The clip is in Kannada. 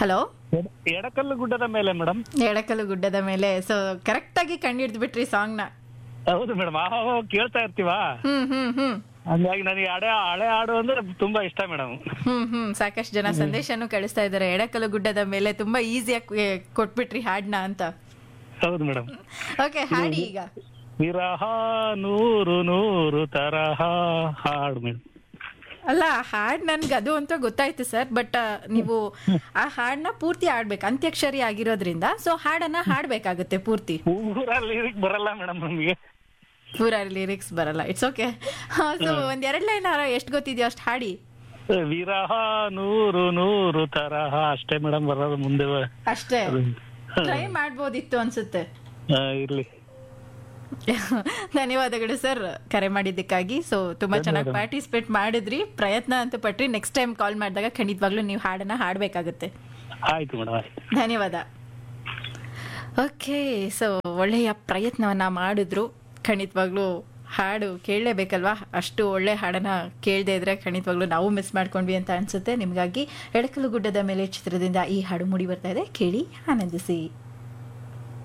ಹಲೋ ಎಡ- ಎಡಕಲ್ಲು ಗುಡ್ಡದ ಮೇಲೆ ಮೇಡಮ್ ಎಡಕಲು ಗುಡ್ಡದ ಮೇಲೆ ಸೊ ಕರೆಕ್ಟ್ ಆಗಿ ಕಂಡಿಡ್ದು ಬಿಟ್ರಿ ಸಾಂಗ್ ನ ಹೌದು ಮೇಡಮ್ ಆ ಕೇಳ್ತಾ ಇರ್ತೀವಾ ಹ್ಮ್ ಹ್ಮ್ ಹ್ಮ್ ಹಂಗಾಗಿ ನನಗೆ ಹಳೆ ಹಳೆ ಹಾಡು ಅಂದ್ರೆ ತುಂಬಾ ಇಷ್ಟ ಮೇಡಮ್ ಹ್ಮ್ ಹ್ಮ್ ಸಾಕಷ್ಟು ಜನ ಸಂದೇಶನೂ ಕಳಿಸ್ತಾ ಇದ್ದಾರೆ ಎಡಕಲು ಗುಡ್ಡದ ಮೇಲೆ ತುಂಬಾ ಈಸಿಯಾಗಿ ಕೊಟ್ಬಿಟ್ರಿ ಹಾಡ್ನ ಅಂತ ಹೌದು ಮೇಡಮ್ ಓಕೆ ಹಾಡಿ ಈಗ ವಿರಹ ನೂರು ನೂರು ತರಹ ಹಾಡು ಮೇಡಮ್ ಅಲ್ಲ ಹಾಡ್ ನನ್ಗೆ ಅದು ಅಂತ ಗೊತ್ತಾಯ್ತು ಸರ್ ಬಟ್ ನೀವು ಆ ಹಾಡ್ನ ಪೂರ್ತಿ ಆಡ್ಬೇಕು ಅಂತ್ಯಕ್ಷರಿ ಆಗಿರೋದ್ರಿಂದ ಸೊ ಹಾಡನ್ನ ಹಾಡ್ಬೇಕಾಗುತ್ತೆ ಪೂರ್ತಿ ಊರಲ್ಲಿ ಬರಲ್ಲ ಮೇಡಮ್ ನಮ್ಗೆ ಪೂರ ಲಿರಿಕ್ಸ್ ಬರಲ್ಲ ಇಟ್ಸ್ ಓಕೆ ಸೊ ಒಂದ್ ಎರಡ್ ಲೈನ್ ಎಷ್ಟು ಗೊತ್ತಿದ್ಯೋ ಅಷ್ಟು ಹಾಡಿ ವಿರಹ ನೂರು ನೂರು ತರಹ ಅಷ್ಟೇ ಮೇಡಮ್ ಬರೋದು ಮುಂದೆ ಬ- ಅಷ್ಟೇ ಅದು. ಟ್ರೈ ಮಾಡ್ಬೋದಿತ್ತು ಅನ್ಸುತ್ತೆ ಆ, ಇರ್ಲಿ ಧನ್ಯವಾದಗಳು ಸರ್ ಕರೆ ಮಾಡಿದ್ದಕ್ಕಾಗಿ ಸೊ ತುಂಬಾ ಚೆನ್ನಾಗಿ ಪಾರ್ಟಿಸಿಪೇಟ್ ಮಾಡಿದ್ರಿ ಪ್ರಯತ್ನ ಅಂತ ಪಟ್ರಿ ನೆಕ್ಸ್ಟ್ ಟೈಮ್ ಕಾಲ್ ಮಾಡಿದಾಗ ಖಂಡಿತವಾಗ್ಲೂ ನೀವು ಹಾಡನ್ನ ಹಾಡ್ಬೇಕಾಗುತ್ತೆ ಆಯ್ತು ಮೇಡಮ್ ಆಯ್ತು ಧನ್ಯವಾದ ಓಕೆ ಸೊ ಒಳ್ಳೆಯ ಪ್ರಯತ್ನವನ್ನ ಮಾಡಿದ್ರು ಖಂಡಿತವಾಗ್ಲೂ ಹಾಡು ಕೇಳಲೇಬೇಕಲ್ವಾ ಅಷ್ಟು ಒಳ್ಳೆ ಹಾಡನ್ನ ಕೇಳದೇ ಇದ್ರೆ ಖಂಡಿತವಾಗ್ಲೂ ನಾವು ಮಿಸ್ ಮಾಡ್ಕೊಂಡ್ವಿ ಅಂತ ಅನ್ಸುತ್ತೆ ನಿಮಗಾಗಿ ಎಡಕಲು ಗುಡ್ಡದ ಮೇಲೆ ಚಿತ್ರದಿಂದ ಈ ಹಾಡು ಮೂಡಿ ಬರ್ತಾ ಇದೆ ಕೇಳಿ ಆನಂದಿಸಿ